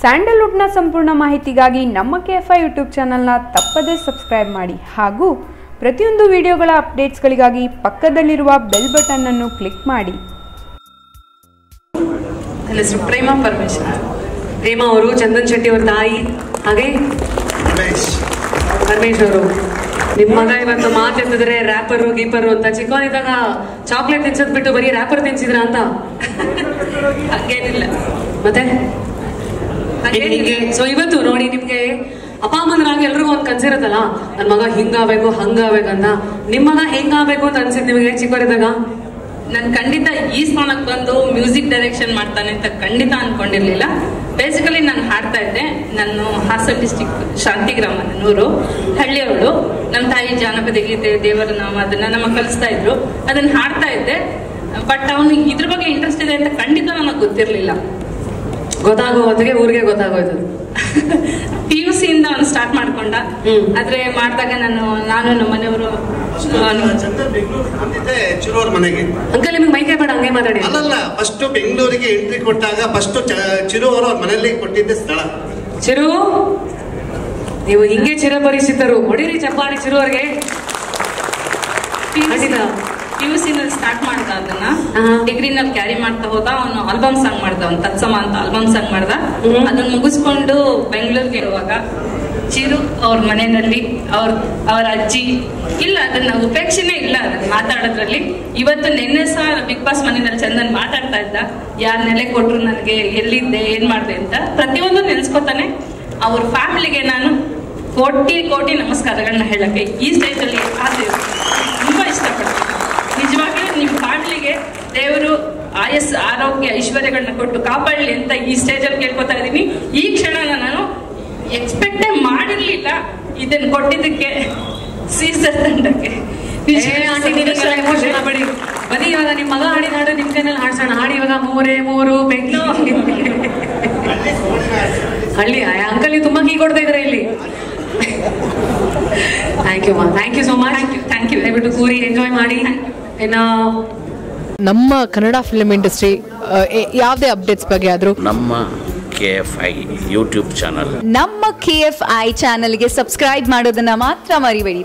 ಸ್ಯಾಂಡಲ್ವುಡ್ನ ಸಂಪೂರ್ಣ ಮಾಹಿತಿಗಾಗಿ ನಮ್ಮ ಕೆ ಎಫ್ ಐ ಯೂಟ್ಯೂಬ್ ಚಾನಲ್ನ ತಪ್ಪದೇ ಸಬ್ಸ್ಕ್ರೈಬ್ ಮಾಡಿ ಹಾಗೂ ಪ್ರತಿಯೊಂದು ವಿಡಿಯೋಗಳ ಅಪ್ಡೇಟ್ಸ್ಗಳಿಗಾಗಿ ಪಕ್ಕದಲ್ಲಿರುವ ಬೆಲ್ ಬಟನ್ ಅನ್ನು ಕ್ಲಿಕ್ ಮಾಡಿ ನನ್ನ ಹೆಸರು ಪ್ರೇಮ ಪರಮೇಶ್ವರ್ ಪ್ರೇಮ ಅವರು ಚಂದನ್ ಶೆಟ್ಟಿ ಅವ್ರ ತಾಯಿ ಹಾಗೆ ಪರಮೇಶ್ ಅವರು ನಿಮ್ಮ ಮಗ ಇವತ್ತು ಮಾತೆತ್ತಿದ್ರೆ ರ್ಯಾಪರು ಗೀಪರು ಅಂತ ಚಿಕ್ಕವನಿದ್ದಾಗ ಚಾಕ್ಲೇಟ್ ತಿನ್ಸದ್ ಬಿಟ್ಟು ಬರೀ ರ್ಯಾಪರ್ ತಿನ್ಸಿದ್ರ ಅಂತ ಹಾಗೇನಿಲ್ಲ ಮತ್ತೆ ಹೀಗೆ ಸೊ ಇವತ್ತು ನೋಡಿ ನಿಮ್ಗೆ ಅಪ್ಪ ಅಮ್ಮಂದ್ರಾಗಿ ಎಲ್ರಿಗೂ ಒಂದ್ ಕನ್ಸಿರುತ್ತಲ್ಲ ನನ್ ಮಗ ಹಿಂಗಾಗ್ಬೇಕು ಹಂಗಾಗ್ಬೇಕಂತ ನಿಮ್ ಮಗ ಹೆಂಗಾಗ್ಬೇಕು ಅಂತ ಅನ್ಸಿದ್ ನಿಮಗೆ ಚಿಕ್ಕವರಿದ್ದಾಗ ನಾನು ಖಂಡಿತ ಈ ಸ್ಥಾನಕ್ಕೆ ಬಂದು ಮ್ಯೂಸಿಕ್ ಡೈರೆಕ್ಷನ್ ಮಾಡ್ತಾನೆ ಅಂತ ಖಂಡಿತ ಅನ್ಕೊಂಡಿರ್ಲಿಲ್ಲ ಬೇಸಿಕಲಿ ನಾನು ಹಾಡ್ತಾ ಇದ್ದೆ ನಾನು ಹಾಸನ್ ಡಿಸ್ಟಿಕ್ ಶಾಂತಿಗ್ರಾಮ ನನ್ನೂರು ಹಳ್ಳಿಯವಳು ನಮ್ಮ ತಾಯಿ ಜಾನಪದ ಗೀತೆ ದೇವರ ನಾಮ ಅದನ್ನ ನಮ್ಮ ಕಲಿಸ್ತಾ ಇದ್ರು ಅದನ್ನ ಹಾಡ್ತಾ ಇದ್ದೆ ಬಟ್ ಅವನು ಇದ್ರ ಬಗ್ಗೆ ಇಂಟ್ರೆಸ್ಟ್ ಇದೆ ಅಂತ ಖಂಡಿತ ನನಗೆ ಗೊತ್ತಿರಲಿಲ್ಲ ಗೊತ್ತಾಗೋ ಹೊತ್ತಿಗೆ ಊರಿಗೆ ಗೊತ್ತಾಗೋಯ್ತು ಪಿ ಯು ಸಿ ಇಂದ ಅವ್ನು ಸ್ಟಾರ್ಟ್ ಮಾಡ್ಕೊಂಡ ಹ್ಮ್. ಆದ್ರೆ ಮಾಡಿದಾಗ ನಾನು ನಾನು ನಮ್ಮ ಮನೆಯವರು ಚಂದನ್ ಬೆಂಗಳೂರು ಬಂದಿದ್ದೆ ಚಿರೋರ್ ಮನೆಗೆ ಅಂಕಲ್ ನಿಮ್ಗೆ ಮೈಕೈ ಬೇಡ ಹಂಗೆ ಮಾತಾಡಿ ಅಲ್ಲಲ್ಲ ಫಸ್ಟ್ ಬೆಂಗಳೂರಿಗೆ ಎಂಟ್ರಿ ಕೊಟ್ಟಾಗ ಫಸ್ಟ್ ಚಿರು ಅವರು ಅವ್ರ ಮನೆಯಲ್ಲಿ ಕೊಟ್ಟಿದ್ದೆ ಸ್ಥಳ ಚಿರು ನೀವು ಹಿಂಗೆ ಚಿರಪರಿಚಿತರು ಹೊಡಿರಿ ಚಪ್ಪಾಳಿ ಚಿರು ಅವ್ರಿಗೆ ಖಂಡಿತ. ಪಿ ಯು ಸಿ ನಲ್ಲಿ ಸ್ಟಾರ್ಟ್ ಮಾಡ್ದ ಅದನ್ನ ಆಹಾ. ಡಿಗ್ರಿನಲ್ಲಿ ಕ್ಯಾರಿ ಮಾಡ್ತಾ ಹೋದ ಅವನು ಆಲ್ಬಮ್ ಸಾಂಗ್ ಮಾಡ್ದ ಅವ್ನು ತತ್ಸಮ ಅಂತ ಆಲ್ಬಮ್ ಸಾಂಗ್ ಮಾಡ್ದ ಹ್ಮ್. ಅದನ್ನ ಮುಗಿಸ್ಕೊಂಡು ಬೆಂಗಳೂರಿಗೆ ಇರುವಾಗ ಚಿರು ಅವ್ರ ಮನೆಯಲ್ಲಿ ಅವ್ರ ಅವರ ಅಜ್ಜಿ ಇಲ್ಲ ಅದನ್ನ ಉಪೇಕ್ಷೆನೇ ಇಲ್ಲ ಅದನ್ನ ಮಾತಾಡೋದ್ರಲ್ಲಿ ಇವತ್ತು ನಿನ್ನೆ ಸಹ ಬಿಗ್ ಬಾಸ್ ಮನೆಯಲ್ಲಿ ಚಂದನ್ ಮಾತಾಡ್ತಾ ಇದ್ದ ಯಾರ್ ನೆಲೆ ಕೊಟ್ರು ನನಗೆ ಎಲ್ಲಿದ್ದೆ ಏನ್ ಮಾಡ್ದೆ ಅಂತ ಪ್ರತಿಯೊಂದು ನೆನ್ಸ್ಕೊತಾನೆ ಅವ್ರ ಫ್ಯಾಮಿಲಿಗೆ ನಾನು ಕೋಟಿ ಕೋಟಿ ನಮಸ್ಕಾರಗಳನ್ನ ಹೇಳಕ್ಕೆ ಈ ಸ್ಟೇಜ್ ಅಲ್ಲಿ ಆಸೆ ಇದೆ. ತುಂಬಾ ಇಷ್ಟಪಡ್ತೀನಿ ನಿಜವಾಗ್ಲೂ ನಿಮ್ಮ ಫ್ಯಾಮಿಲಿಗೆ ದೇವರು ಆಯಸ್ ಆರೋಗ್ಯ ಐಶ್ವರ್ಯಗಳನ್ನ ಕೊಟ್ಟು ಕಾಪಾಡಲಿ ಅಂತ ಈ ಸ್ಟೇಜ್ ಅಲ್ಲಿ ಕೇಳ್ಕೊತಾ ಇದ್ದೀನಿ ಈ ಕ್ಷಣನ ನಾನು ಎಕ್ಸ್ಪೆಕ್ಟೇ ಮಾಡಿರ್ಲಿಲ್ಲ ಇದನ್ನ ಕೊಟ್ಟಿದ್ದಕ್ಕೆ ಸೀಸರ್ ತಂಡಕ್ಕೆ ಎಮೋಷನ್ ಬಡಿ ಬನ್ನಿ ಇವಾಗ ನಿಮ್ ಮಗ ಹಾಡಿದ ಹಾಡು ನಿಮ್ ಕೈನಲ್ಲಿ ಹಾಡ್ಸೋಣ ಹಾಡಿ ಇವಾಗ ಮೂರೇ ಮೂರು ಬೆಂಕಿ ಹಳ್ಳಿ ಅಂಕಲ್ ನೀವು ತುಂಬಾ ಕೀ ಕೊಡ್ತಾ ಇದ್ರೆ ಇಲ್ಲಿ ಥ್ಯಾಂಕ್ ಯು ಮಾ thank you so much Thank you, thank you. ದಯವಿಟ್ಟು ಕೂರಿ ಎಂಜಾಯ್ ಮಾಡಿ ಇನ್ನ ನಮ್ಮ ಕನ್ನಡ ಫಿಲ್ಮ್ ಇಂಡಸ್ಟ್ರಿ ಯಾವುದೇ ಅಪ್ಡೇಟ್ಸ್ ಬಗ್ಗೆ ಆದರೂ ನಮ್ಮ K F I YouTube channel ನಮ್ಮ ಕೆ ಎಫ್ ಐ ಚಾನಲ್ಗೆ ಸಬ್ಸ್ಕ್ರೈಬ್ ಮಾಡೋದನ್ನ ಮಾತ್ರ ಮರಿಬೇಡಿ